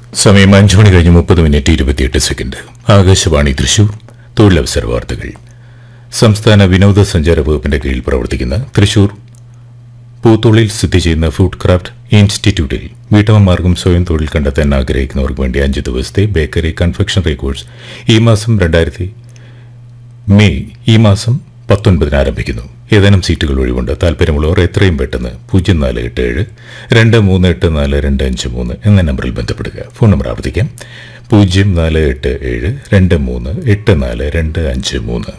സമയം അഞ്ചു മണി കഴിഞ്ഞ് മുപ്പത് മിനിറ്റ് ഇരുപത്തിയെട്ട് സെക്കൻഡ് ആകാശവാണി തൃശൂർ തൊഴിലവസര വാർത്തകൾ സംസ്ഥാന വിനോദസഞ്ചാര വകുപ്പിന്റെ കീഴിൽ പ്രവർത്തിക്കുന്ന തൃശൂർ പൂത്തുള്ളിൽ സ്ഥിതി ചെയ്യുന്ന ഫുഡ് ക്രാഫ്റ്റ് ഇൻസ്റ്റിറ്റ്യൂട്ടിൽ വീട്ടമ്മമാർക്കും സ്വയം തൊഴിൽ കണ്ടെത്താൻ ആഗ്രഹിക്കുന്നവർക്ക് വേണ്ടി അഞ്ച് ദിവസത്തെ ബേക്കറി കൺഫെക്ഷണറി കോഴ്സ് ഈ മാസം രണ്ടായിരത്തി മെയ് ഈ മാസം പത്തൊൻപതിന് ആരംഭിക്കുന്നു ഏതാനും സീറ്റുകൾ ഒഴിവുണ്ട് താല്പര്യമുള്ളവർ എത്രയും പെട്ടെന്ന് പൂജ്യം നാല് എട്ട് ഏഴ് രണ്ട് മൂന്ന് എട്ട് നാല് രണ്ട് അഞ്ച് മൂന്ന് എന്ന നമ്പറിൽ ബന്ധപ്പെടുക ഫോൺ നമ്പർ ആവർത്തിക്കാം പൂജ്യം നാല് എട്ട് ഏഴ് രണ്ട് മൂന്ന് എട്ട് നാല് രണ്ട് അഞ്ച് മൂന്ന്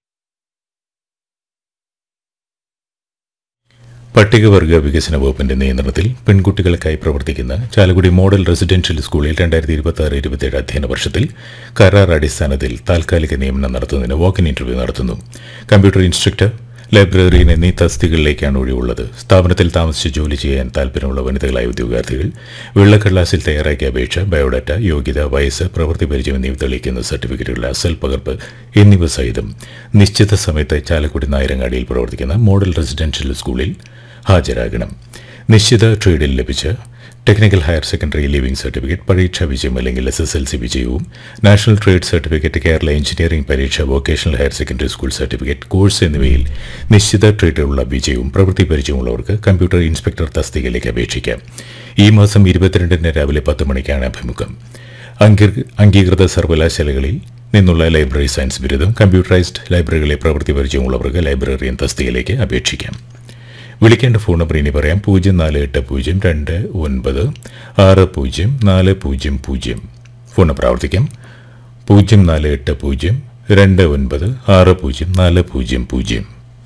പട്ടികവർഗ വികസന വകുപ്പിന്റെ നിയന്ത്രണത്തിൽ പെൺകുട്ടികൾക്കായി പ്രവർത്തിക്കുന്ന ചാലക്കുടി മോഡൽ റെസിഡൻഷ്യൽ സ്കൂളിൽ രണ്ടായിരത്തി ഇരുപത്തി ആറ് ഇരുപത്തിയേഴ് അധ്യയന വർഷത്തിൽ കരാർ അടിസ്ഥാനത്തിൽ താൽക്കാലിക നിയമനം നടത്തുന്നതിന് വാക്കിൻ ഇന്റർവ്യൂ നടത്തുന്നു കമ്പ്യൂട്ടർ ഇൻസ്ട്രക്ടർ ലൈബ്രറിയൻ എന്നീ തസ്തികകളിലേക്കാണ് ഒഴിവുള്ളത് സ്ഥാപനത്തിൽ താമസിച്ച് ജോലി ചെയ്യാൻ താൽപ്പര്യമുള്ള വനിതകളായ ഉദ്യോഗാർത്ഥികൾ വെള്ളക്കടലാസിൽ തയ്യാറാക്കിയ അപേക്ഷ ബയോഡാറ്റ യോഗ്യത വയസ്സ് പ്രവൃത്തി പരിചയം എന്നിവ തെളിയിക്കുന്ന സർട്ടിഫിക്കറ്റുകളുടെ അസൽ പകർപ്പ് എന്നിവ സഹിതം നിശ്ചിത സമയത്ത് ചാലക്കുടി നായരങ്ങാടിയിൽ പ്രവർത്തിക്കുന്ന മോഡൽ റെസിഡൻഷ്യൽ സ്കൂളിൽ ഹാജരാകണം നിശ്ചിത ട്രേഡിൽ ലഭിച്ച technical higher secondary leaving certificate പരീക്ഷാ വിജയം അല്ലെങ്കിൽ എസ് എസ് എൽ സി വിജയവും national trade certificate Kerala engineering പരീക്ഷ vocational higher secondary school certificate course എന്നിവയിൽ നിശ്ചിത ട്രേഡിലുള്ള വിജയവും പ്രവൃത്തി പരിചയമുള്ളവർക്ക് കമ്പ്യൂട്ടർ ഇൻസ്പെക്ടർ തസ്തികയിലേക്ക് അപേക്ഷിക്കാം ഈ മാസം ഇരുപത്തിരണ്ടിന് രാവിലെ പത്ത് മണിക്കാണ് അഭിമുഖം അംഗീകൃ- അംഗീകൃത സർവകലാശാലകളിൽ നിന്നുള്ള ലൈബ്രറി സയൻസ് ബിരുദം കമ്പ്യൂട്ടറൈസ്ഡ് ലൈബ്രറികളിലെ പ്രവൃത്തി പരിചയമുള്ളവർക്ക് ലൈബ്രറിയൻ തസ്തികയിലേക്ക് അപേക്ഷിക്കാം വിളിക്കേണ്ട ഫോൺ നമ്പർ ഇനി പറയാം പൂജ്യം നാല് എട്ട് പൂജ്യം രണ്ട് ഒൻപത് ആറ് പൂജ്യം നാല് പൂജ്യം പൂജ്യം ഫോൺ നമ്പർ ആവർത്തിക്കാം പൂജ്യം നാല് എട്ട് പൂജ്യം രണ്ട് ഒൻപത് ആറ് പൂജ്യം നാല് പൂജ്യം പൂജ്യം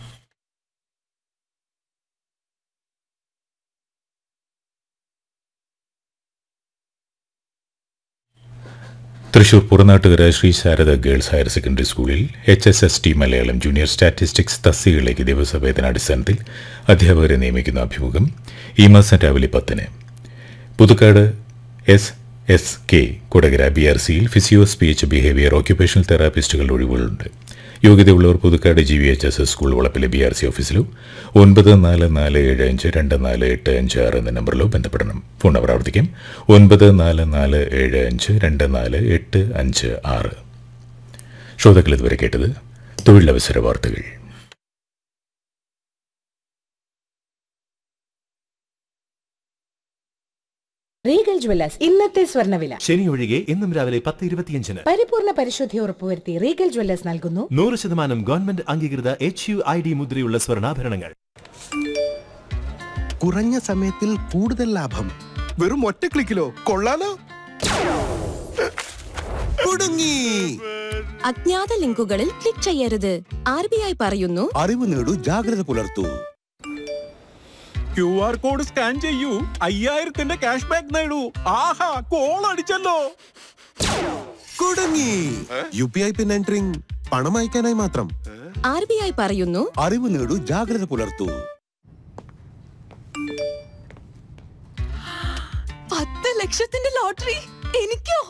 Thrissur Puranattukara Sree Sarada girls higher secondary സ്കൂളിൽ H S S T Malayalam junior statistics തസ്തികകളിലേക്ക് ദിവസവേതനാടിസ്ഥാനത്തിൽ അധ്യാപകരെ നിയമിക്കുന്ന അഭിമുഖം ഈ മാസം രാവിലെ പത്തിന് Puthukkad S S K Kodakara B R സിയിൽ ഫിസിയോ സ്പീച്ച് ബിഹേവിയർ ഓക്യുപേഷണൽ തെറാപ്പിസ്റ്റുകളുടെ ഒഴിവുകളുണ്ട് യോഗ്യതയുള്ളവർ Puthukkad G V H S S school വളപ്പിലെ ബി ആർ സി ഓഫീസിലോ ഒൻപത് നാല് നാല് ഏഴ് അഞ്ച് രണ്ട് നാല് എട്ട് അഞ്ച് ആറ് എന്ന നമ്പറിലോ ബന്ധപ്പെടണം ഫോൺ നമ്പർ ആവർത്തിക്കും ഒൻപത് നാല് നാല് ഏഴ് അഞ്ച് രണ്ട് നാല് എട്ട് അഞ്ച് ആറ് ശ്രോതാക്കൾ ഇതുവരെ കേട്ടത് തൊഴിലവസര വാർത്തകൾ റീഗൽ ജ്വല്ലേഴ്സ് ഇന്നത്തെ സ്വർണ്ണവില ശനി ഒഴികെ ഇന്നും രാവിലെ പത്ത് ഇരുപത്തിയഞ്ചിന് പരിപൂർണ പരിശുദ്ധി ഉറപ്പുവരുത്തി റീഗൽ ജ്വല്ലേഴ്സ് നൽകുന്നു നൂറ് ശതമാനം ഗവൺമെന്റ് അംഗീകൃത എച്ച് യു ഐ ഡി മുദ്രയുള്ള സ്വർണ്ണാഭരണങ്ങൾ കുറഞ്ഞ സമയത്തിൽ കൂടുതൽ ലാഭം വെറും ഒറ്റ ക്ലിക്കിലോ കൊള്ളാലോ കുടുങ്ങി അജ്ഞാത ലിങ്കുകളിൽ ക്ലിക്ക് ചെയ്യരുത് ആർ ബി ഐ പറയുന്നു അറിവ് നേടൂ ജാഗ്രത പുലർത്തൂ ക്യു ആർ കോഡ് സ്കാൻ ചെയ്യൂ അയ്യായിരത്തിന്റെ ക്യാഷ് ബാക്ക് നേടൂ ആഹാ കോൾ അടിച്ചല്ലോ കുടുങ്ങി U P I PIN entering പണം അയക്കാനായി മാത്രം ആർ ബി ഐ പറയുന്നു അറിവ് നേടൂ ജാഗ്രത പുലർത്തൂ പത്ത് ലക്ഷത്തിന്റെ ലോട്ടറി എനിക്കോ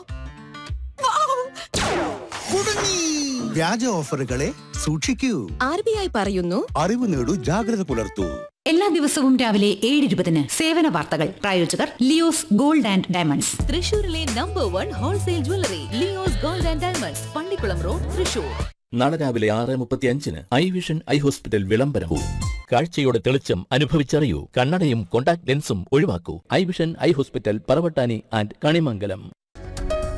കുടുങ്ങി വ്യാജ ഓഫറുകളെ സൂക്ഷിക്കൂ ആർ ബി ഐ പറയുന്നു അറിവ് നേടൂ ജാഗ്രത പുലർത്തൂ എല്ലാ ദിവസവും രാവിലെ ഏഴ് ഇരുപതിന് സേവന വാർത്തകൾ പ്രായോജകർ ലിയോസ് ഗോൾഡ് ആൻഡ് ഡയമണ്ട്സ് തൃശൂരിലെ number one wholesale jewellery Leo's gold and diamonds Pallikulam road Thrissur നാളെ രാവിലെ ആറ് മുപ്പത്തി അഞ്ചിന് ഐ വിഷൻ ഐ ഹോസ്പിറ്റൽ വിളംബരവും കാഴ്ചയുടെ തെളിച്ചം അനുഭവിച്ചറിയൂ കണ്ണടയും കോണ്ടാക്ട് ലെൻസും ഒഴിവാക്കൂ eye vision eye hospital Paravattani and Kanimangalam